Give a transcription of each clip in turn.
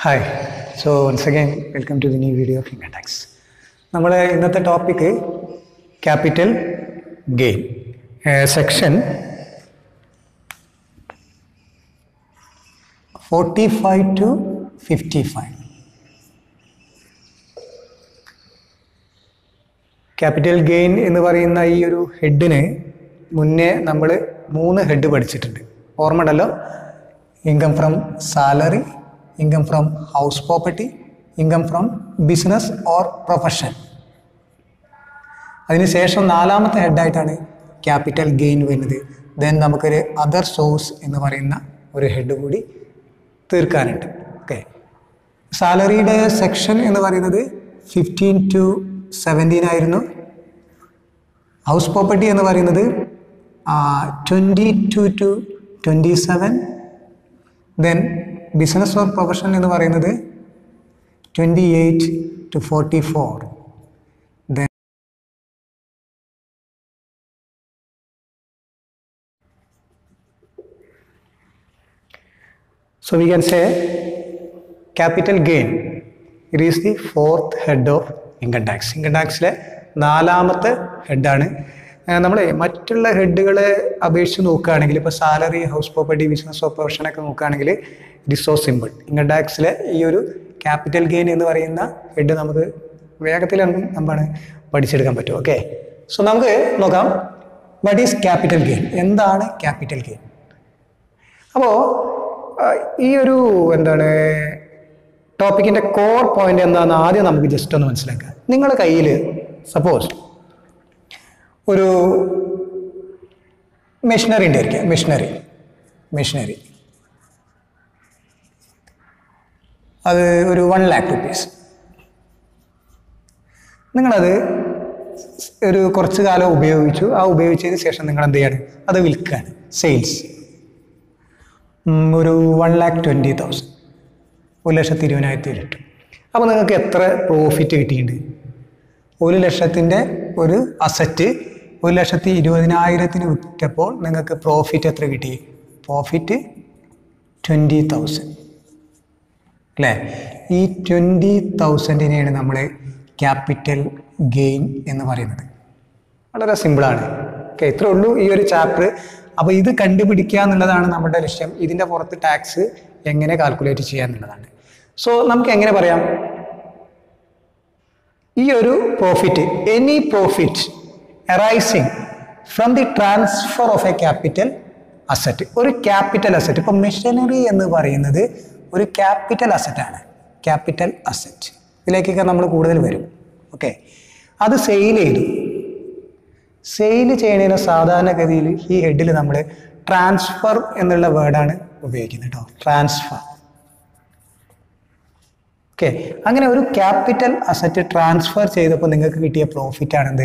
Hi so once again welcome to the new video of income tax നമ്മൾ ഇന്നത്തെ topic capital gain section forty five to fifty five capital gain എന്ന് പറയുന്ന ഈ ഒരു ഹെഡിന് മുന്നേ നമ്മൾ മൂന്ന് ഹെഡ് പഠിച്ചിട്ടുണ്ട് ഓർമ്മ ഉണ്ടല്ലോ income from salary income from house property income from business or profession അതിനുശേഷം നാലാമത്തെ ഹെഡായിട്ടാണ് ക്യാപിറ്റൽ ഗെയിൻ വരുന്നത് ദെൻ നമുക്കൊരു അതർ സോഴ്സ് എന്ന് പറയുന്ന ഒരു ഹെഡ് കൂടി തീർക്കാനുണ്ട് ഓക്കെ സാലറിയുടെ സെക്ഷൻ എന്ന് പറയുന്നത് ഫിഫ്റ്റീൻ ടു സെവൻറ്റീൻ ആയിരുന്നു ഹൗസ് പ്രോപ്പർട്ടി എന്ന് പറയുന്നത് twenty two to twenty seven then business or profession എന്ന് പറയുന്നത് twenty eight to forty four then So we can say capital gain. It is the fourth head of income tax. Income ടാക്സിലെ നാലാമത്തെ ഹെഡാണ് നമ്മൾ മറ്റുള്ള ഹെഡുകളെ അപേക്ഷിച്ച് നോക്കുകയാണെങ്കിൽ ഇപ്പോൾ salary house property business of പ്രൊഫഷനൊക്കെ നോക്കുകയാണെങ്കിൽ it is so simple income ടാക്സിലെ ഈ ഒരു ക്യാപിറ്റൽ ഗെയിൻ എന്ന് പറയുന്ന ഹെഡ് നമുക്ക് വേഗത്തിൽ എന്താണ് പഠിച്ചെടുക്കാൻ പറ്റും ഓക്കെ സോ നമുക്ക് നോക്കാം വട്ട് ഈസ് ക്യാപിറ്റൽ ഗെയിൻ എന്താണ് ക്യാപിറ്റൽ ഗെയിൻ അപ്പോൾ ഈ ഒരു എന്താണ് ടോപ്പിക്കിൻ്റെ കോർ പോയിന്റ് എന്താണെന്ന് ആദ്യം നമുക്ക് ജസ്റ്റ് ഒന്ന് മനസ്സിലാക്കാം നിങ്ങളുടെ കയ്യിൽ സപ്പോസ് ഒരു മെഷീനറി ഉണ്ടായിരിക്കാം മെഷീനറി മെഷീനറി അത് ഒരു വൺ ലാക്ക് റുപ്പീസ് നിങ്ങളത് ഒരു കുറച്ച് കാലം ഉപയോഗിച്ചു ആ ഉപയോഗിച്ചതിന് ശേഷം നിങ്ങൾ എന്ത് ചെയ്യാണ് അത് വിൽക്കുകയാണ് സെയിൽസ് ഒരു വൺ ലാക്ക് ട്വൻറ്റി തൗസൻഡ് ഒരു ലക്ഷത്തി ഇരുപതിനായിരത്തി കിട്ടും അപ്പോൾ നിങ്ങൾക്ക് എത്ര പ്രോഫിറ്റ് കിട്ടിയിട്ടുണ്ട് ഒരു ലക്ഷത്തിൻ്റെ ഒരു അസറ്റ് ഒരു ലക്ഷത്തി ഇരുപതിനായിരത്തിന് വിറ്റപ്പോൾ നിങ്ങൾക്ക് പ്രോഫിറ്റ് എത്ര കിട്ടി പ്രോഫിറ്റ് ട്വൻറ്റി തൗസൻഡ് അല്ലേ ഈ ട്വൻറ്റി തൗസൻഡിനെയാണ് നമ്മൾ ക്യാപിറ്റൽ ഗെയിൻ എന്ന് പറയുന്നത് വളരെ സിമ്പിളാണ് ഓക്കെ ഇത്രേ ഉള്ളൂ ഈ ഒരു ചാപ്റ്റർ അപ്പോൾ ഇത് കണ്ടുപിടിക്കുക എന്നുള്ളതാണ് നമ്മുടെ ലക്ഷ്യം ഇതിൻ്റെ പുറത്ത് ടാക്സ് എങ്ങനെ കാൽക്കുലേറ്റ് ചെയ്യുക എന്നുള്ളതാണ് സോ നമുക്ക് എങ്ങനെ പറയാം ഈ ഒരു profit any profit arising from the transfer of a capital asset ഒരു ക്യാപിറ്റൽ അസറ്റ് ഇപ്പം മെഷീനറി എന്ന് പറയുന്നത് ഒരു ക്യാപിറ്റൽ അസറ്റാണ് ക്യാപിറ്റൽ അസറ്റ് ഇതിലേക്കൊക്കെ നമ്മൾ കൂടുതൽ വരും ഓക്കെ അത് സെയിൽ ചെയ്തു സെയിൽ ചെയ്യുന്നതിന് സാധാരണഗതിയിൽ ഈ ഹെഡിൽ നമ്മൾ ട്രാൻസ്ഫർ എന്നുള്ള വേർഡാണ് ഉപയോഗിക്കുന്നത് കേട്ടോ ട്രാൻസ്ഫർ ഓക്കെ അങ്ങനെ ഒരു ക്യാപിറ്റൽ അസറ്റ് ട്രാൻസ്ഫർ ചെയ്തപ്പോൾ നിങ്ങൾക്ക് കിട്ടിയ പ്രോഫിറ്റ് ആണെന്ത്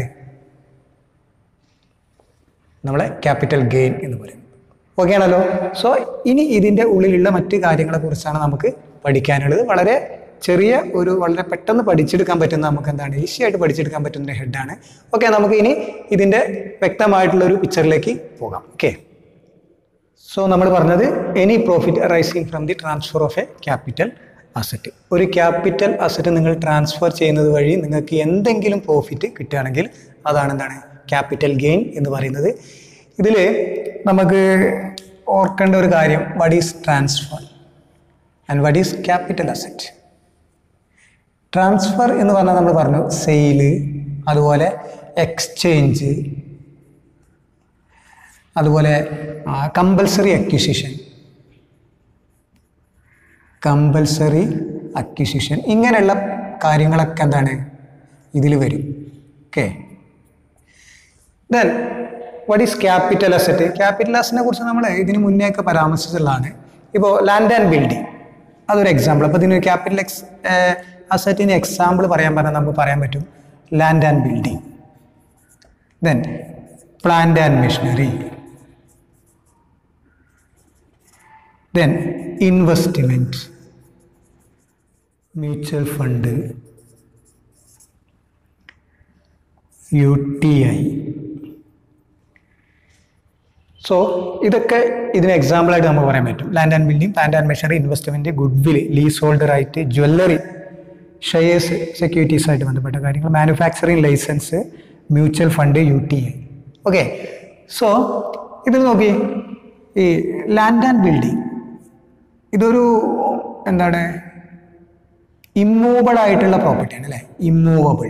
നമ്മളെ ക്യാപിറ്റൽ ഗെയിൻ എന്ന് പറയുന്നത് ഓക്കെ ആണല്ലോ സോ ഇനി ഇതിൻ്റെ ഉള്ളിലുള്ള മറ്റ് കാര്യങ്ങളെ കുറിച്ചാണ് നമുക്ക് പഠിക്കാനുള്ളത് വളരെ ചെറിയ ഒരു വളരെ പെട്ടെന്ന് പഠിച്ചെടുക്കാൻ പറ്റുന്ന നമുക്ക് എന്താണ് ഈസി ആയിട്ട് പഠിച്ചെടുക്കാൻ പറ്റുന്ന ഹെഡാണ് ഓക്കെ നമുക്ക് ഇനി ഇതിൻ്റെ വ്യക്തമായിട്ടുള്ള ഒരു പിക്ചറിലേക്ക് പോകാം ഓക്കെ സോ നമ്മൾ പറഞ്ഞത് any profit rising from the transfer of a capital asset ഒരു ക്യാപിറ്റൽ അസറ്റ് നിങ്ങൾ ട്രാൻസ്ഫർ ചെയ്യുന്നത് വഴി നിങ്ങൾക്ക് എന്തെങ്കിലും പ്രോഫിറ്റ് കിട്ടുകയാണെങ്കിൽ അതാണ് എന്താണ് ക്യാപിറ്റൽ ഗെയിൻ എന്ന് പറയുന്നത് ഇതിൽ നമുക്ക് ഓർക്കേണ്ട ഒരു കാര്യം what is transfer and what is capital asset transfer എന്ന് പറഞ്ഞാൽ നമ്മൾ പറഞ്ഞു സെയില് അതുപോലെ എക്സ്ചേഞ്ച് അതുപോലെ കമ്പൽസറി അക്വിസിഷൻ കമ്പൽസറി അക്വിസിഷൻ ഇങ്ങനെയുള്ള കാര്യങ്ങളൊക്കെ എന്താണ് ഇതിൽ വരും okay then what is capital asset capital അസറ്റിനെ കുറിച്ച് നമ്മൾ ഇതിന് മുന്നേ ഒക്കെ പരാമർശിച്ചുള്ളതാണ് ഇപ്പോൾ ലാൻഡ് ആൻഡ് ബിൽഡിംഗ് അതൊരു എക്സാമ്പിൾ അപ്പോൾ ഇതിന് ക്യാപിറ്റൽ എക്സ് അസറ്റിന് എക്സാമ്പിൾ പറയാൻ പറഞ്ഞാൽ നമുക്ക് പറയാൻ പറ്റും land and building then plant and machinery then investment mutual fund U T I so ഇതൊക്കെ ഇതിന് എക്സാമ്പിളായിട്ട് നമുക്ക് പറയാൻ പറ്റും land and building plant and machinery investment goodwill leasehold right jewellery shares securities ആയിട്ട് ബന്ധപ്പെട്ട കാര്യങ്ങൾ manufacturing licence mutual fund U T I okay so ഇതിൽ നോക്കി ഈ ലാൻഡ് ആൻഡ് ബിൽഡിംഗ് ഇതൊരു എന്താണ് ഇമ്മൂവബിൾ ആയിട്ടുള്ള പ്രോപ്പർട്ടിയാണ് അല്ലേ ഇമ്മൂവബിൾ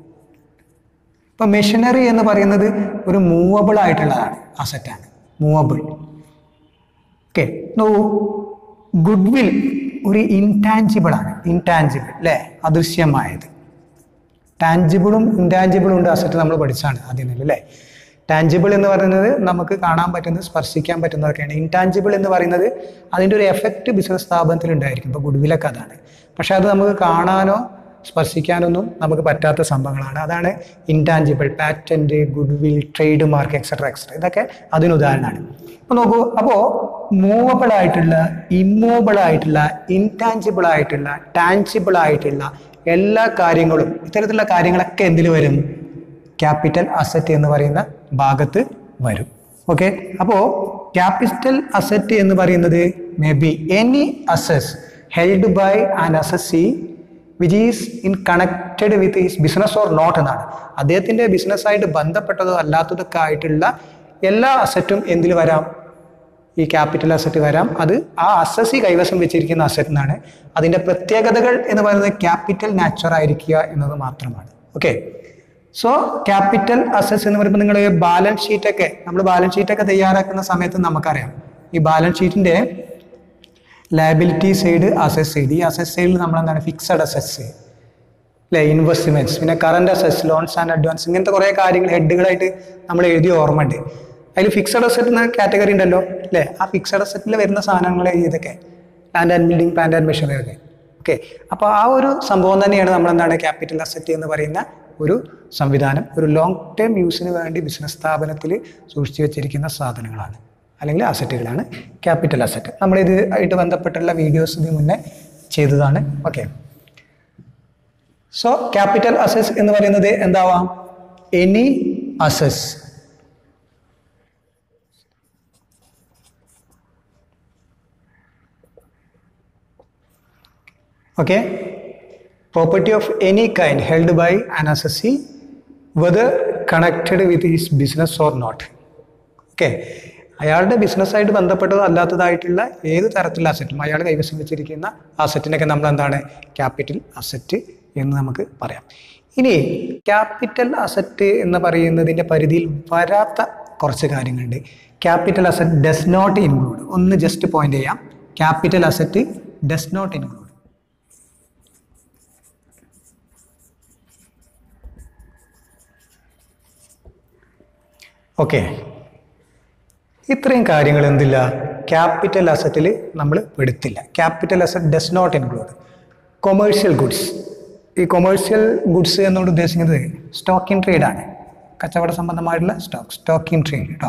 ഇപ്പം മെഷീനറി എന്ന് പറയുന്നത് ഒരു മൂവബിൾ ആയിട്ടുള്ളതാണ് അസറ്റാണ് മൂവബിൾ ഓക്കെ നോക്കൂ ഗുഡ് വിൽ ഒരു ഇൻടാഞ്ചിബിൾ ആണ് ഇൻടാഞ്ചിബിൾ അല്ലേ അദൃശ്യമായത് ടാഞ്ചിബിളും ഇൻടാഞ്ചിബിളും ഉണ്ട് അസറ്റ് നമ്മൾ പഠിച്ചാണ് ആദ്യം തന്നെ അല്ലേ ടാഞ്ചിബിൾ എന്ന് പറയുന്നത് നമുക്ക് കാണാൻ പറ്റുന്നത് സ്പർശിക്കാൻ പറ്റുന്നതൊക്കെയാണ് ഇൻടാഞ്ചിബിൾ എന്ന് പറയുന്നത് അതിൻ്റെ ഒരു എഫക്റ്റ് ബിസിനസ് സ്ഥാപനത്തിൽ ഉണ്ടായിരിക്കും ഇപ്പോൾ ഗുഡ്വിലൊക്കെ അതാണ് പക്ഷെ അത് നമുക്ക് കാണാനോ സ്പർശിക്കാനൊന്നും നമുക്ക് പറ്റാത്ത സംഭവങ്ങളാണ് അതാണ് intangible patent goodwill trademark etcetera etcetera ഇതൊക്കെ അതിന് ഉദാഹരണമാണ് അപ്പോൾ നോക്കൂ അപ്പോൾ മൂവബിൾ ആയിട്ടുള്ള ഇമ്മൂവബിൾ ആയിട്ടുള്ള ഇൻടാഞ്ചിബിൾ ആയിട്ടുള്ള ടാഞ്ചിബിൾ ആയിട്ടുള്ള എല്ലാ കാര്യങ്ങളും ഇത്തരത്തിലുള്ള കാര്യങ്ങളൊക്കെ എന്തിൽ വരും ക്യാപിറ്റൽ അസറ്റ് എന്ന് പറയുന്ന ഭാഗത്ത് വരും ഓക്കെ അപ്പോൾ ക്യാപിറ്റൽ അസറ്റ് എന്ന് പറയുന്നത് മേ ബി എനി അസസ് held by an assessee which is in connected with his business or not എന്നാണ് അദ്ദേഹത്തിൻ്റെ ബിസിനസ്സായിട്ട് ബന്ധപ്പെട്ടതോ അല്ലാത്തതൊക്കെ ആയിട്ടുള്ള എല്ലാ അസറ്റും എന്തിൽ വരാം ഈ ക്യാപിറ്റൽ അസറ്റ് വരാം അത് ആ അസസി കൈവശം വെച്ചിരിക്കുന്ന അസറ്റ് എന്നാണ് അതിൻ്റെ പ്രത്യേകതകൾ എന്ന് പറയുന്നത് ക്യാപിറ്റൽ നാച്ചുർ ആയിരിക്കുക എന്നത് മാത്രമാണ് ഓക്കെ സോ ക്യാപിറ്റൽ അസറ്റ്സ് എന്ന് പറയുമ്പോൾ നിങ്ങൾ ബാലൻസ് ഷീറ്റൊക്കെ നമ്മൾ ബാലൻസ് ഷീറ്റൊക്കെ തയ്യാറാക്കുന്ന സമയത്ത് നമുക്കറിയാം ഈ ബാലൻസ് ഷീറ്റിൻ്റെ ലയബിലിറ്റി സൈഡ് അസറ്റ് സൈഡ് ഈ അസറ്റ് സൈഡിൽ നമ്മൾ എന്താണ് ഫിക്സഡ് അസറ്റ്സ് അല്ലെ ഇൻവെസ്റ്റ്മെന്റ്സ് പിന്നെ current assets loans and advance ഇങ്ങനത്തെ കുറേ കാര്യങ്ങൾ ഹെഡുകളായിട്ട് നമ്മൾ എഴുതിയ ഓർമ്മ ഉണ്ട് അതിൽ ഫിക്സഡ് അസറ്റ് എന്ന കാറ്റഗറി ഉണ്ടല്ലോ അല്ലേ ആ ഫിക്സഡ് അസറ്റിൽ വരുന്ന സാധനങ്ങൾ ഇതൊക്കെ land and building plant and machinery ഒക്കെ ഓക്കെ അപ്പോൾ ആ ഒരു സംഭവം തന്നെയാണ് നമ്മൾ എന്താണ് ക്യാപിറ്റൽ അസറ്റ് എന്ന് പറയുന്ന ഒരു സംവിധാനം ഒരു ലോങ് ടേം യൂസിന് വേണ്ടി ബിസിനസ് സ്ഥാപനത്തിൽ സൂക്ഷിച്ചു വെച്ചിരിക്കുന്ന സാധനങ്ങളാണ് അല്ലെങ്കിൽ അസറ്റുകളാണ് ക്യാപിറ്റൽ അസറ്റ് നമ്മളിത് ആയിട്ട് ബന്ധപ്പെട്ടുള്ള വീഡിയോസ് ഇതിന് മുന്നേ ചെയ്തതാണ് ഓക്കെ സോ ക്യാപിറ്റൽ അസസ് എന്ന് പറയുന്നത് എന്താവാം എനി അസസ് okay property of any kind held by an assessee whether connected with his business or not okay അയാളുടെ ബിസിനസ്സായിട്ട് ബന്ധപ്പെട്ടതോ അല്ലാത്തതായിട്ടുള്ള ഏത് തരത്തിലുള്ള അസറ്റും അയാൾ കൈവശം വെച്ചിരിക്കുന്ന അസറ്റിനൊക്കെ നമ്മൾ എന്താണ് ക്യാപിറ്റൽ അസറ്റ് എന്ന് നമുക്ക് പറയാം ഇനി ക്യാപിറ്റൽ അസറ്റ് എന്ന് പറയുന്നതിൻ്റെ പരിധിയിൽ വരാത്ത കുറച്ച് കാര്യങ്ങളുണ്ട് capital asset does not include ഒന്ന് ജസ്റ്റ് പോയിന്റ് ചെയ്യാം capital asset does not include okay ഇത്രയും കാര്യങ്ങൾ എന്തില്ല ക്യാപിറ്റൽ അസറ്റിൽ നമ്മൾ പെടുത്തില്ല capital asset does not include commercial goods ഈ കൊമേഴ്ഷ്യൽ ഗുഡ്സ് എന്നോട് ഉദ്ദേശിക്കുന്നത് സ്റ്റോക്ക് ഇൻ ട്രേഡ് ആണ് കച്ചവട സംബന്ധമായിട്ടുള്ള സ്റ്റോക്ക് സ്റ്റോക്ക് ഇൻ ട്രേഡ് കേട്ടോ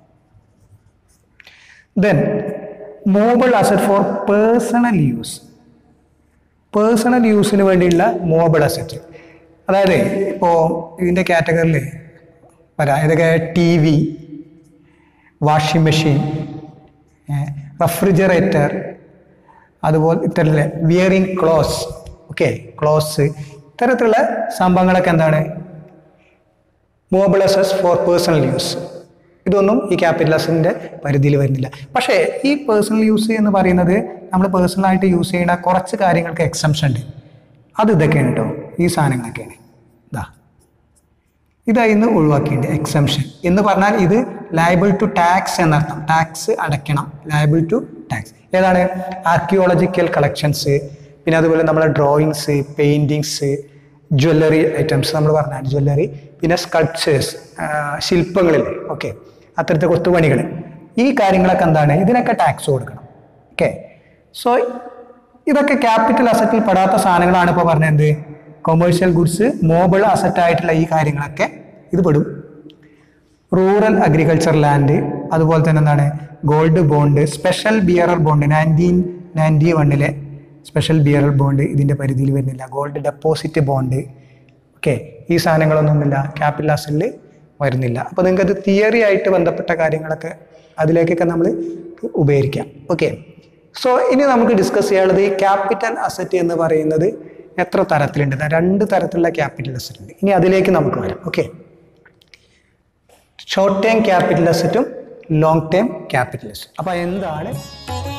then movable asset for personal use personal യൂസിന് വേണ്ടിയുള്ള മൂവബിൾ അസറ്റ് അതായത് ഇപ്പോൾ ഇതിൻ്റെ കാറ്റഗറിയിൽ വരാം ഇതൊക്കെ T V washing machine refrigerator അതുപോലെ ഇത്തരത്തിലുള്ള വിയറിങ് ക്ലോസ് ഓക്കെ ക്ലോസ് ഇത്തരത്തിലുള്ള സംഭവങ്ങളൊക്കെ എന്താണ് മൂവബിൾ അസസ് ഫോർ പേഴ്സണൽ യൂസ് ഇതൊന്നും ഈ ക്യാപിറ്റൽ അസറ്റിൻ്റെ പരിധിയിൽ വരുന്നില്ല പക്ഷേ ഈ പേഴ്സണൽ യൂസ് എന്ന് പറയുന്നത് നമ്മൾ പേഴ്സണലായിട്ട് യൂസ് ചെയ്യുന്ന കുറച്ച് കാര്യങ്ങൾക്ക് എക്സംഷൻ ഉണ്ട് അത് ഇതൊക്കെയാണ് കേട്ടോ ഈ സാധനങ്ങളൊക്കെയാണ് ഇതാ ഇതായിരുന്നു ഒഴിവാക്കേണ്ടത് എക്സംഷൻ എന്ന് പറഞ്ഞാൽ ഇത് ലയബിൾ ടു ടാക്സ് എന്നർത്ഥം ടാക്സ് അടയ്ക്കണം ലയബിൾ ടു ടാക്സ് ഏതാണ് ആർക്കിയോളജിക്കൽ കളക്ഷൻസ് പിന്നെ അതുപോലെ നമ്മളെ ഡ്രോയിങ്സ് പെയിൻറ്റിങ്സ് ജ്വല്ലറി ഐറ്റംസ് നമ്മൾ പറഞ്ഞാൽ ജ്വല്ലറി പിന്നെ സ്കൾപ്ചേഴ്സ് ശില്പങ്ങളില്ലേ ഓക്കെ അത്തരത്തെ കൊത്തുപണികൾ ഈ കാര്യങ്ങളൊക്കെ എന്താണ് ഇതിനൊക്കെ ടാക്സ് കൊടുക്കണം ഓക്കെ സോ ഇതൊക്കെ ക്യാപിറ്റൽ അസറ്റിൽ പെടാത്ത സാധനങ്ങളാണ് ഇപ്പോൾ പറഞ്ഞത് കൊമേഴ്ഷ്യൽ ഗുഡ്സ് മോബിൾ അസറ്റ് ആയിട്ടുള്ള ഈ കാര്യങ്ങളൊക്കെ ഇത് പെടും റൂറൽ അഗ്രികൾച്ചർ ലാൻഡ് അതുപോലെ തന്നെ എന്താണ് gold bond special bearer bond nineteen ninety വണ്ണിലെ സ്പെഷ്യൽ ബിയറർ ബോണ്ട് ഇതിൻ്റെ പരിധിയിൽ വരുന്നില്ല ഗോൾഡ് ഡെപ്പോസിറ്റ് ബോണ്ട് ഓക്കെ ഈ സാധനങ്ങളൊന്നുമില്ല ക്യാപിറ്റൽ അസറ്റിൽ വരുന്നില്ല അപ്പോൾ നിങ്ങൾക്ക് അത് തിയറി ആയിട്ട് ബന്ധപ്പെട്ട കാര്യങ്ങളൊക്കെ അതിലേക്കൊക്കെ നമ്മൾ ഉപകരിക്കാം ഓക്കെ സോ ഇനി നമുക്ക് ഡിസ്കസ് ചെയ്യാനുള്ളത് ഈ ക്യാപിറ്റൽ അസറ്റ് എന്ന് പറയുന്നത് എത്ര തരത്തിലുണ്ട് ദാ രണ്ട് തരത്തിലുള്ള ക്യാപിറ്റൽ അസറ്റ് ഉണ്ട് ഇനി അതിലേക്ക് നമുക്ക് വരാം ഓക്കെ ഷോർട്ട് ടേം ക്യാപിറ്റൽ അസറ്റും ലോങ് ടേം ക്യാപിറ്റൽ അസറ്റ് അപ്പോൾ എന്താണ്